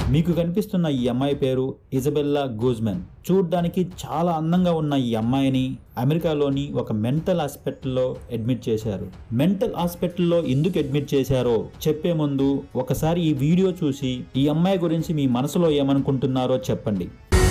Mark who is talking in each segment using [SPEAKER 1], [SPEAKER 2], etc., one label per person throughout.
[SPEAKER 1] మీకు కనిపిస్తున్న ఈ అమ్మాయి పేరు ఇజబెల్లా గూజ్మెన్ చూడ్డానికి చాలా అందంగా ఉన్న ఈ అమ్మాయిని అమెరికాలోని ఒక మెంటల్ హాస్పిటల్లో అడ్మిట్ చేశారు మెంటల్ హాస్పిటల్లో ఎందుకు అడ్మిట్ చేశారో చెప్పే ముందు ఒకసారి ఈ వీడియో చూసి ఈ అమ్మాయి గురించి మీ మనసులో ఏమనుకుంటున్నారో చెప్పండి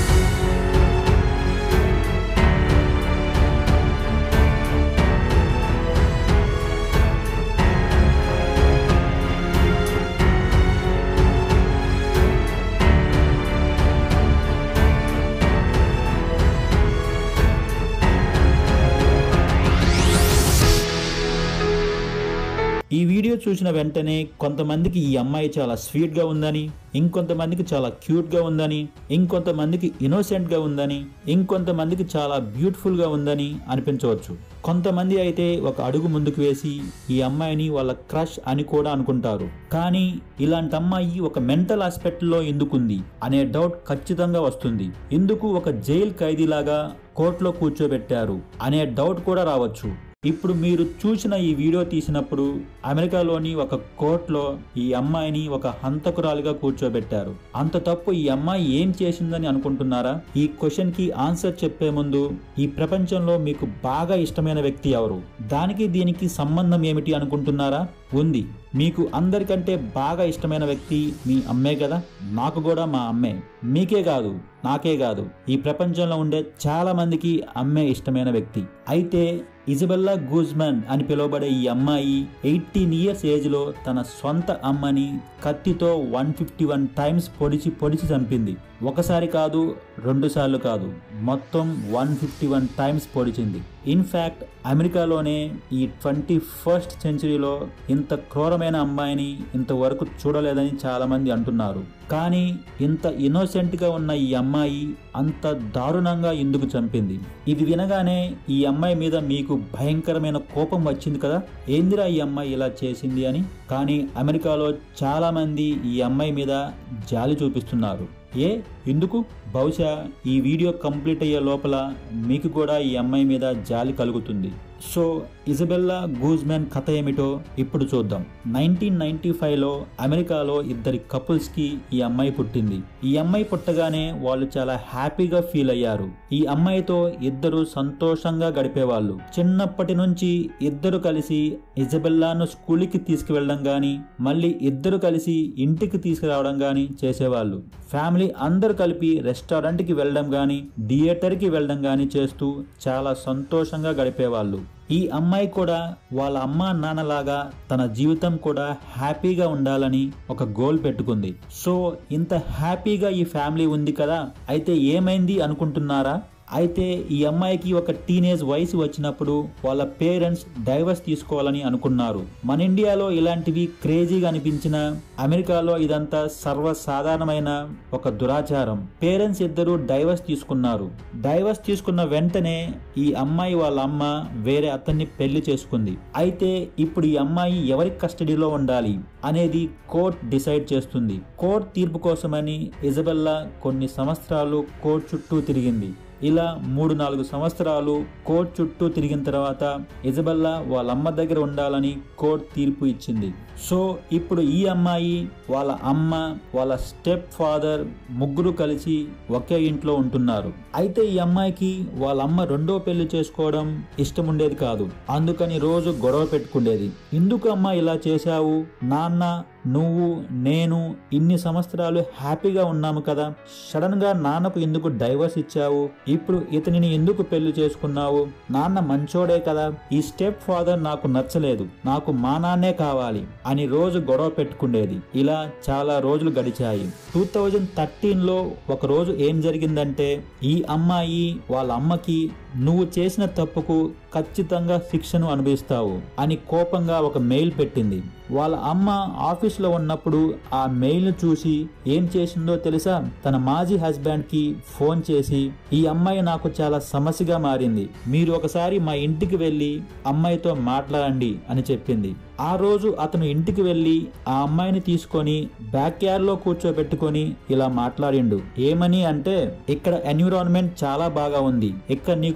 [SPEAKER 1] ఈ వీడియో చూసిన వెంటనే కొంతమందికి ఈ అమ్మాయి చాలా స్వీట్ గా ఉందని ఇంకొంతమందికి చాలా క్యూట్ గా ఉందని ఇంకొంతమందికి ఇన్నోసెంట్ గా ఉందని ఇంకొంతమందికి చాలా బ్యూటిఫుల్ గా ఉందని అనిపించవచ్చు కొంతమంది అయితే ఒక అడుగు ముందుకు వేసి ఈ అమ్మాయిని వాళ్ళ క్రష్ అని కూడా అనుకుంటారు కానీ ఇలాంటి అమ్మాయి ఒక మెంటల్ హాస్పిటల్లో ఎందుకుంది అనే డౌట్ ఖచ్చితంగా వస్తుంది ఎందుకు ఒక జైల్ ఖైదీలాగా కోర్టులో కూర్చోబెట్టారు అనే డౌట్ కూడా రావచ్చు ఇప్పుడు మీరు చూసిన ఈ వీడియో తీసినప్పుడు అమెరికాలోని ఒక కోర్టులో ఈ అమ్మాయిని ఒక హంతకురాలిగా కూర్చోబెట్టారు అంత తప్పు ఈ అమ్మాయి ఏం చేసిందని అనుకుంటున్నారా ఈ క్వశ్చన్ కి ఆన్సర్ చెప్పే ముందు ఈ ప్రపంచంలో మీకు బాగా ఇష్టమైన వ్యక్తి ఎవరు దానికి దీనికి సంబంధం ఏమిటి అనుకుంటున్నారా ఉంది మీకు అందరికంటే బాగా ఇష్టమైన వ్యక్తి మీ అమ్మే కదా నాకు కూడా మా అమ్మే మీకే కాదు నాకే కాదు ఈ ప్రపంచంలో ఉండే చాలా మందికి అమ్మే ఇష్టమైన వ్యక్తి అయితే ఇజబెల్లా గూజ్మన్ అని పిలువబడే ఈ అమ్మాయి ఎయిటీన్ ఇయర్స్ ఏజ్ లో తన సొంత అమ్మని కత్తితో వన్ ఫిఫ్టీ వన్ టైమ్స్ పొడిచి పొడిచి చంపింది ఒకసారి కాదు రెండు సార్లు కాదు మొత్తం వన్ ఫిఫ్టీ వన్ టైమ్స్ పొడిచింది ఇన్ఫ్యాక్ట్ అమెరికాలోనే ఈ ట్వంటీ ఫస్ట్ సెంచరీలో ఇంత క్రూరమైన అమ్మాయిని ఇంతవరకు చూడలేదని చాలా మంది అంటున్నారు కానీ ఇంత ఇన్నోసెంట్ గా ఉన్న ఈ అమ్మాయి అంత దారుణంగా ఎందుకు చంపింది ఇది వినగానే ఈ అమ్మాయి మీద మీకు భయంకరమైన కోపం వచ్చింది కదా ఏందిరా ఈ అమ్మాయి ఇలా చేసింది అని కానీ అమెరికాలో చాలా మంది ఈ అమ్మాయి మీద జాలి చూపిస్తున్నారు ఏ ఎందుకు బహుశా ఈ వీడియో కంప్లీట్ అయ్యే లోపల మీకు కూడా ఈ అమ్మాయి మీద జాలి కలుగుతుంది సో ఇజబెల్లా గూజ్మెన్ కథ ఏమిటో ఇప్పుడు చూద్దాం నైన్టీన్ నైన్టీ ఫైవ్లో అమెరికాలో ఇద్దరి కపుల్స్కి ఈ అమ్మాయి పుట్టింది ఈ అమ్మాయి పుట్టగానే వాళ్ళు చాలా హ్యాపీగా ఫీల్ అయ్యారు ఈ అమ్మాయితో ఇద్దరు సంతోషంగా గడిపేవాళ్ళు చిన్నప్పటి నుంచి ఇద్దరు కలిసి ఇజబెల్లాను స్కూల్కి తీసుకువెళ్ళడం గాని మళ్ళీ ఇద్దరు కలిసి ఇంటికి తీసుకురావడం గాని చేసేవాళ్ళు ఫ్యామిలీ అందరు కలిపి రెస్టారెంట్కి వెళ్ళడం గాని థియేటర్కి వెళ్ళడం గాని చేస్తూ చాలా సంతోషంగా గడిపేవాళ్ళు ఈ అమ్మాయి కూడా వాళ్ళ అమ్మా నాన్నలాగా తన జీవితం కూడా హ్యాపీగా ఉండాలని ఒక గోల్ పెట్టుకుంది సో ఇంత హ్యాపీగా ఈ ఫ్యామిలీ ఉంది కదా అయితే ఏమైంది అనుకుంటున్నారా అయితే ఈ అమ్మాయికి ఒక టీనేజ్ వయసు వచ్చినప్పుడు వాళ్ళ పేరెంట్స్ డైవర్స్ తీసుకోవాలని అనుకున్నారు మన ఇండియాలో ఇలాంటివి క్రేజీగా అనిపించిన అమెరికాలో ఇదంతా సర్వసాధారణమైన ఒక దురాచారం పేరెంట్స్ ఇద్దరు డైవర్స్ తీసుకున్నారు డైవర్స్ తీసుకున్న వెంటనే ఈ అమ్మాయి వాళ్ళ అమ్మ వేరే అతన్ని పెళ్లి చేసుకుంది అయితే ఇప్పుడు ఈ అమ్మాయి ఎవరి కస్టడీలో ఉండాలి అనేది కోర్ట్ డిసైడ్ చేస్తుంది కోర్ట్ తీర్పు కోసమని ఇజబెల్లా కొన్ని సంవత్సరాలు కోర్ట్ చుట్టూ తిరిగింది ఇలా మూడు నాలుగు సంవత్సరాలు కోర్ట్ చుట్టూ తిరిగిన తర్వాత ఇజబెల్లా వాళ్ళ అమ్మ దగ్గర ఉండాలని కోర్ట్ తీర్పు ఇచ్చింది సో ఇప్పుడు ఈ అమ్మాయి వాళ్ళ అమ్మ వాళ్ళ స్టెప్ ఫాదర్ ముగ్గురు కలిసి ఒకే ఇంట్లో ఉంటున్నారు అయితే ఈ అమ్మాయికి వాళ్ళ అమ్మ రెండో పెళ్లి చేసుకోవడం ఇష్టం ఉండేది కాదు అందుకని రోజు గొడవ పెట్టుకునేది ఎందుకు అమ్మ ఇలా చేశావు నాన్న నువ్వు నేను ఇన్ని సంవత్సరాలు హ్యాపీగా ఉన్నాము కదా సడన్ గా నాన్నకు ఎందుకు డైవర్స్ ఇచ్చావు ఇప్పుడు ఇతనిని ఎందుకు పెళ్లి చేసుకున్నావు నాన్న మంచోడే కదా ఈ స్టెప్ ఫాదర్ నాకు నచ్చలేదు నాకు మా నాన్నే కావాలి అని రోజు గొడవ పెట్టుకునేది ఇలా చాలా రోజులు గడిచాయి టూ థౌజండ్ థర్టీన్ లో ఒక రోజు ఏం జరిగిందంటే ఈ అమ్మాయి వాళ్ళ అమ్మకి నువ్వు చేసిన తప్పుకు ఖచ్చితంగా శిక్షను అనుభవిస్తావు అని కోపంగా ఒక మెయిల్ పెట్టింది వాళ్ళ అమ్మ ఆఫీస్లో ఉన్నప్పుడు ఆ మెయిల్ను చూసి ఏం చేసిందో తెలుసా తన మాజీ హస్బెండ్ కి ఫోన్ చేసి ఈ అమ్మాయి నాకు చాలా సమస్యగా మారింది మీరు ఒకసారి మా ఇంటికి వెళ్ళి అమ్మాయితో మాట్లాడండి అని చెప్పింది ఆ రోజు అతను ఇంటికి వెళ్ళి ఆ అమ్మాయిని తీసుకొని బ్యాక్ యార్డ్ లో కూర్చోబెట్టుకొని ఇలా మాట్లాడిండు ఏమని అంటే ఇక్కడ ఎన్విరాన్మెంట్ చాలా బాగా ఉంది ఇక్కడ నీకు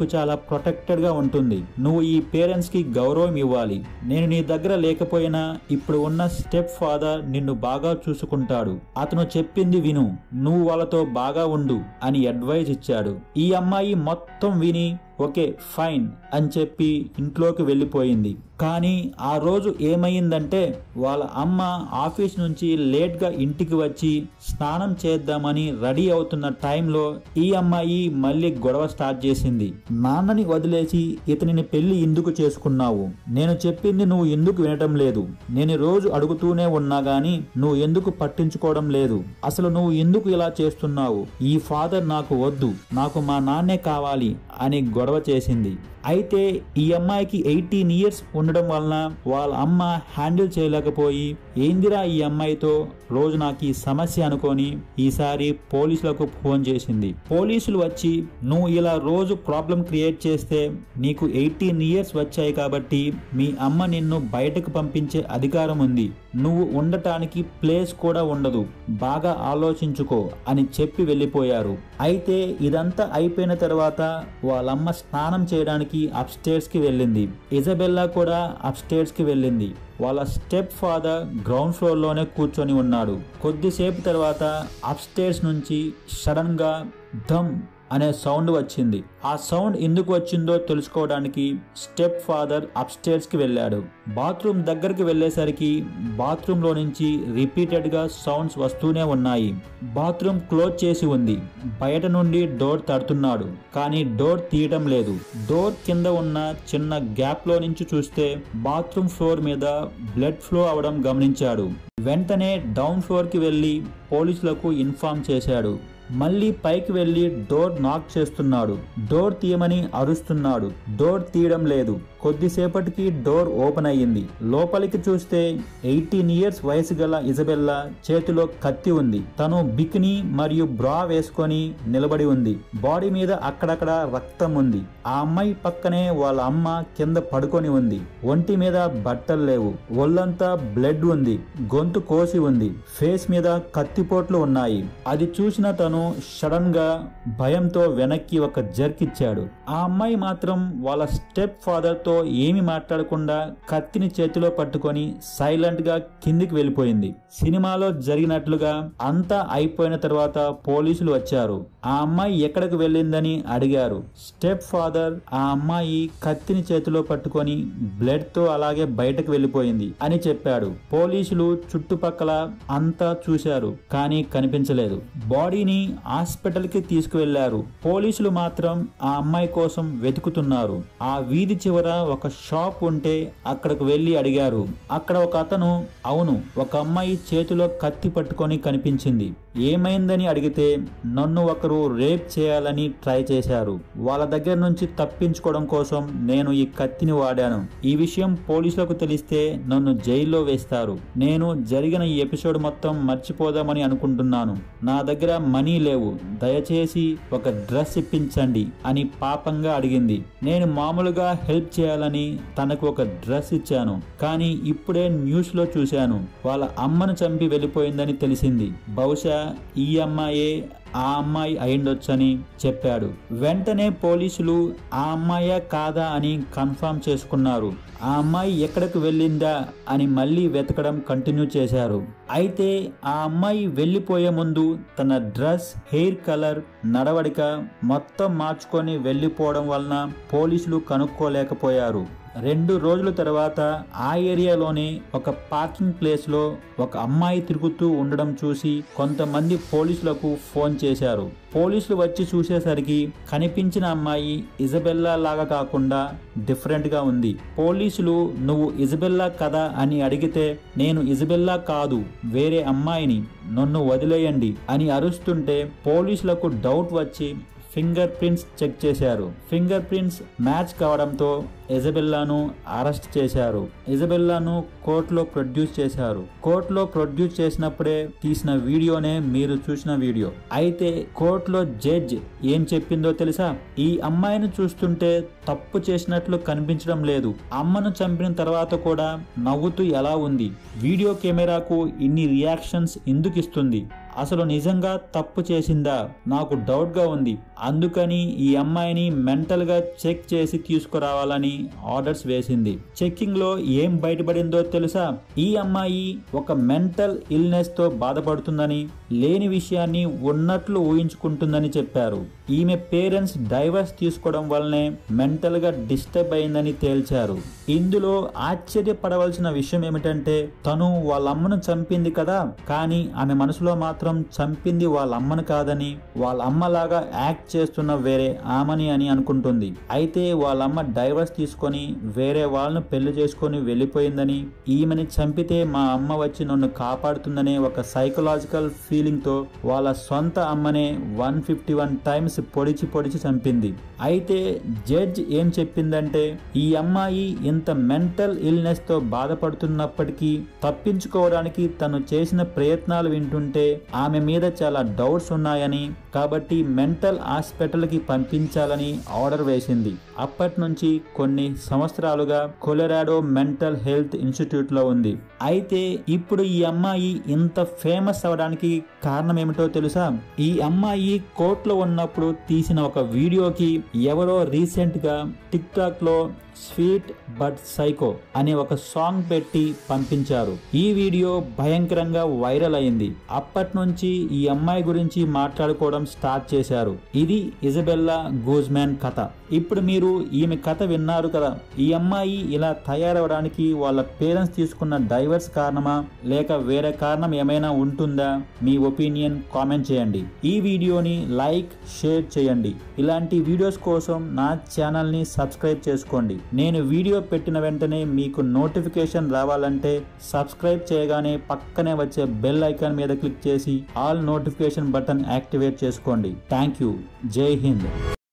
[SPEAKER 1] చాలా ప్రొటెక్టెడ్ గా ఉంటుంది నువ్వు ఈ పేరెంట్స్ కి గౌరవం ఇవ్వాలి నేను నీ దగ్గర లేకపోయినా ఇప్పుడు ఉన్న స్టెప్ ఫాదర్ నిన్ను బాగా చూసుకుంటాడు అతను చెప్పింది విను నువ్వు వాళ్ళతో బాగా ఉండు అని అడ్వైజ్ ఇచ్చాడు ఈ అమ్మాయి మొత్తం విని ఓకే ఫైన్ అని చెప్పి ఇంట్లోకి వెళ్ళిపోయింది కానీ ఆ రోజు ఏమైందంటే వాళ్ళ అమ్మ ఆఫీస్ నుంచి లేట్గా ఇంటికి వచ్చి స్నానం చేద్దామని రెడీ అవుతున్న టైంలో ఈ అమ్మాయి మళ్ళీ గొడవ స్టార్ట్ చేసింది నాన్నని వదిలేసి ఇతనిని పెళ్లి ఎందుకు చేసుకున్నావు నేను చెప్పింది నువ్వు ఎందుకు వినటం లేదు నేను రోజు అడుగుతూనే ఉన్నా గాని నువ్వు ఎందుకు పట్టించుకోవడం లేదు అసలు నువ్వు ఎందుకు ఇలా చేస్తున్నావు ఈ ఫాదర్ నాకు వద్దు నాకు మా నాన్నే కావాలి అని గొడవ చేసింది అయితే ఈ అమ్మాయికి ఎయిటీన్ ఇయర్స్ ఉండడం వలన వాళ్ళ అమ్మ హ్యాండిల్ చేయలేకపోయి ఏందిరా ఈ అమ్మాయితో రోజు నాకు ఈ సమస్య అనుకొని ఈసారి పోలీసులకు ఫోన్ చేసింది పోలీసులు వచ్చి నువ్వు ఇలా రోజు ప్రాబ్లం క్రియేట్ చేస్తే నీకు ఎయిటీన్ ఇయర్స్ వచ్చాయి కాబట్టి మీ అమ్మ నిన్ను బయటకు పంపించే అధికారం ఉంది నువ్వు ఉండటానికి ప్లేస్ కూడా ఉండదు బాగా ఆలోచించుకో అని చెప్పి వెళ్ళిపోయారు అయితే ఇదంతా అయిపోయిన తర్వాత వాళ్ళమ్మ స్నానం చేయడానికి అప్స్టేర్స్ కి వెళ్ళింది ఇజబెల్లా కూడా అప్స్టేర్స్ కి వెళ్ళింది వాళ్ళ స్టెప్ ఫాదర్ గ్రౌండ్ ఫ్లోర్ లోనే కూర్చొని ఉన్నాడు కొద్దిసేపు తర్వాత అప్స్టేర్స్ నుంచి సడన్ గా ధమ్ అనే సౌండ్ వచ్చింది ఆ సౌండ్ ఎందుకు వచ్చిందో తెలుసుకోవడానికి స్టెప్ ఫాదర్ అప్స్టేర్స్ కి వెళ్ళాడు బాత్రూమ్ దగ్గరికి వెళ్ళేసరికి బాత్రూమ్ లో నుంచి రిపీటెడ్ గా సౌండ్స్ వస్తూనే ఉన్నాయి బాత్రూమ్ క్లోజ్ చేసి ఉంది బయట నుండి డోర్ తడుతున్నాడు కానీ డోర్ తీయడం లేదు డోర్ కింద ఉన్న చిన్న గ్యాప్ లో నుంచి చూస్తే బాత్రూమ్ ఫ్లోర్ మీద బ్లడ్ ఫ్లో అవడం గమనించాడు వెంటనే డౌన్ ఫ్లోర్ కి వెళ్లి పోలీసులకు ఇన్ఫార్మ్ చేశాడు మళ్ళీ పైకి వెళ్లి డోర్ నాక్ చేస్తున్నాడు డోర్ తీయమని అరుస్తున్నాడు డోర్ తీయడం లేదు కొద్దిసేపటికి డోర్ ఓపెన్ అయ్యింది లోపలికి చూస్తే ఎయిటీన్ ఇయర్స్ వయసు గల ఇజబెల్లా చేతిలో కత్తి ఉంది తను బికిని మరియు బ్రా వేసుకొని నిలబడి ఉంది బాడీ మీద అక్కడక్కడ రక్తం ఉంది ఆ అమ్మాయి పక్కనే వాళ్ళ అమ్మ కింద పడుకొని ఉంది ఒంటి మీద బట్టలు లేవు ఒళ్ళంతా బ్లడ్ ఉంది గొంతు కోసి ఉంది ఫేస్ మీద కత్తిపోట్లు ఉన్నాయి అది చూసిన తను సడన్ గా భయంతో వెనక్కి ఒక జర్క్ ఇచ్చాడు ఆ అమ్మాయి మాత్రం వాళ్ళ స్టెప్ ఫాదర్ తో ఏమి మాట్లాడకుండా కత్తిని చేతిలో పట్టుకొని సైలెంట్ గా కిందికి వెళ్ళిపోయింది సినిమాలో జరిగినట్లుగా అంతా అయిపోయిన తర్వాత పోలీసులు వచ్చారు ఆ అమ్మాయి ఎక్కడికి వెళ్ళిందని అడిగారు స్టెప్ ఫాదర్ ఆ అమ్మాయి కత్తిని చేతిలో పట్టుకొని బ్లడ్ తో అలాగే బయటకు వెళ్ళిపోయింది అని చెప్పాడు పోలీసులు చుట్టుపక్కల అంతా చూశారు కానీ కనిపించలేదు బాడీని హాస్పిటల్ కి తీసుకువెళ్లారు పోలీసులు మాత్రం ఆ అమ్మాయి కోసం వెతుకుతున్నారు ఆ వీధి చివర ఒక షాప్ ఉంటే అక్కడికి వెళ్లి అడిగారు అక్కడ ఒక అతను అవును ఒక అమ్మాయి చేతిలో కత్తి పట్టుకొని కనిపించింది ఏమైందని అడిగితే నన్ను ఒకరు రేప్ చేయాలని ట్రై చేశారు వాళ్ళ దగ్గర నుంచి తప్పించుకోవడం కోసం నేను ఈ కత్తిని వాడాను ఈ విషయం పోలీసులకు తెలిస్తే నన్ను జైల్లో వేస్తారు నేను జరిగిన ఈ ఎపిసోడ్ మొత్తం మర్చిపోదామని అనుకుంటున్నాను నా దగ్గర మనీ లేవు దయచేసి ఒక డ్రెస్ ఇప్పించండి అని పాపంగా అడిగింది నేను మామూలుగా హెల్ప్ చేయాలని తనకు ఒక డ్రెస్ ఇచ్చాను కానీ ఇప్పుడే న్యూస్ లో చూశాను వాళ్ళ అమ్మను చంపి వెళ్ళిపోయిందని తెలిసింది బహుశా ఈ అమ్మాయే ఆ అమ్మాయి అయిండొచ్చని చెప్పాడు వెంటనే పోలీసులు ఆ అమ్మాయా కాదా అని కన్ఫర్మ్ చేసుకున్నారు ఆ అమ్మాయి ఎక్కడికి వెళ్ళిందా అని మళ్ళీ వెతకడం కంటిన్యూ చేశారు అయితే ఆ అమ్మాయి వెళ్ళిపోయే ముందు తన డ్రెస్ హెయిర్ కలర్ నడవడిక మొత్తం మార్చుకొని వెళ్ళిపోవడం వలన పోలీసులు కనుక్కోలేకపోయారు రెండు రోజుల తర్వాత ఆ ఏరియాలోనే ఒక పార్కింగ్ ప్లేస్ లో ఒక అమ్మాయి తిరుగుతూ ఉండడం చూసి కొంతమంది పోలీసులకు ఫోన్ చేశారు పోలీసులు వచ్చి చూసేసరికి కనిపించిన అమ్మాయి ఇజబెల్లా లాగా కాకుండా డిఫరెంట్ గా ఉంది పోలీసులు నువ్వు ఇజబెల్లా కదా అని అడిగితే నేను ఇజబెల్లా కాదు వేరే అమ్మాయిని నన్ను వదిలేయండి అని అరుస్తుంటే పోలీసులకు డౌట్ వచ్చి ఫింగర్ ప్రింట్స్ చెక్ చేశారు ఫింగర్ ప్రింట్స్ మ్యాచ్ కావడంతో ఇజబెల్లాను అరెస్ట్ చేశారు ఇజబెల్లాను కోర్టులో ప్రొడ్యూస్ చేశారు కోర్టులో ప్రొడ్యూస్ చేసినప్పుడే తీసిన వీడియోనే మీరు చూసిన వీడియో అయితే కోర్టులో జడ్జ్ ఏం చెప్పిందో తెలుసా ఈ అమ్మాయిని చూస్తుంటే తప్పు చేసినట్లు కనిపించడం లేదు అమ్మను చంపిన తర్వాత కూడా నవ్వుతూ ఎలా ఉంది వీడియో కెమెరాకు ఇన్ని రియాక్షన్స్ ఎందుకు ఇస్తుంది అసలు నిజంగా తప్పు చేసిందా నాకు డౌట్ గా ఉంది అందుకని ఈ అమ్మాయిని మెంటల్ గా చెక్ చేసి తీసుకురావాలని ఆర్డర్స్ వేసింది చెక్కింగ్ లో ఏం బయటపడిందో తెలుసా ఈ అమ్మాయి ఒక మెంటల్ ఇల్నెస్ తో బాధపడుతుందని లేని విషయాన్ని ఉన్నట్లు ఊహించుకుంటుందని చెప్పారు ఈమె పేరెంట్స్ డైవర్స్ తీసుకోవడం వల్లనే మెంటల్ గా డిస్టర్బ్ అయిందని తేల్చారు ఇందులో ఆశ్చర్యపడవలసిన విషయం ఏమిటంటే తను వాళ్ళ అమ్మను చంపింది కదా కానీ ఆమె మనసులో మాత్రం చంపింది వాళ్ళ అమ్మను కాదని వాళ్ళ అమ్మలాగా యాక్ట్ చేస్తున్న వేరే ఆమని అని అనుకుంటుంది అయితే వాళ్ళ అమ్మ డైవర్స్ తీసుకొని వేరే వాళ్ళను పెళ్లి చేసుకొని వెళ్ళిపోయిందని ఈమెని చంపితే మా అమ్మ వచ్చి నన్ను కాపాడుతుందనే ఒక సైకలాజికల్ ఫీలింగ్ తో వాళ్ళ సొంత అమ్మనే వన్ ఫిఫ్టీ వన్ టైమ్స్ పొడిచి పొడిచి చంపింది అయితే జడ్జ్ ఏం చెప్పిందంటే ఈ అమ్మాయి ఇంత మెంటల్ ఇల్నెస్ తో బాధపడుతున్నప్పటికీ తప్పించుకోవడానికి తను చేసిన ప్రయత్నాలు వింటుంటే ఆమె మీద చాలా డౌట్స్ ఉన్నాయని కాబట్టి మెంటల్ హాస్పిటల్ కి పంపించాలని ఆర్డర్ వేసింది అప్పటి నుంచి కొన్ని సంవత్సరాలుగా కొలరాడో మెంటల్ హెల్త్ ఇన్స్టిట్యూట్ లో ఉంది అయితే ఇప్పుడు ఈ అమ్మాయి ఇంత ఫేమస్ అవడానికి కారణం ఏమిటో తెలుసా ఈ అమ్మాయి కోర్టులో ఉన్నప్పుడు తీసిన ఒక వీడియోకి ఎవరో రీసెంట్ గా టిక్ టాక్ లో స్వీట్ బట్ సైకో అనే ఒక సాంగ్ పెట్టి పంపించారు ఈ వీడియో భయంకరంగా వైరల్ అయింది అప్పటి నుంచి ఈ అమ్మాయి గురించి మాట్లాడుకోవడం స్టార్ట్ చేశారు ఇది ఇజబెల్లా గూజ్మ్యాన్ కథ ఇప్పుడు మీరు ఈమె కథ విన్నారు కదా ఈ అమ్మాయి ఇలా తయారవడానికి వాళ్ళ పేరెంట్స్ తీసుకున్న డైవర్స్ కారణమా లేక వేరే కారణం ఏమైనా ఉంటుందా మీ ఒపీనియన్ కామెంట్ చేయండి ఈ వీడియోని లైక్ షేర్ చేయండి ఇలాంటి వీడియోస్ కోసం నా ఛానల్ని సబ్స్క్రైబ్ చేసుకోండి నేను వీడియో పెట్టిన వెంటనే మీకు నోటిఫికేషన్ రావాలంటే సబ్స్క్రైబ్ చేయగానే పక్కనే వచ్చే బెల్ ఐకాన్ మీద క్లిక్ చేసి ఆల్ నోటిఫికేషన్ బటన్ యాక్టివేట్ చేసుకోండి థ్యాంక్ యూ జై హింద్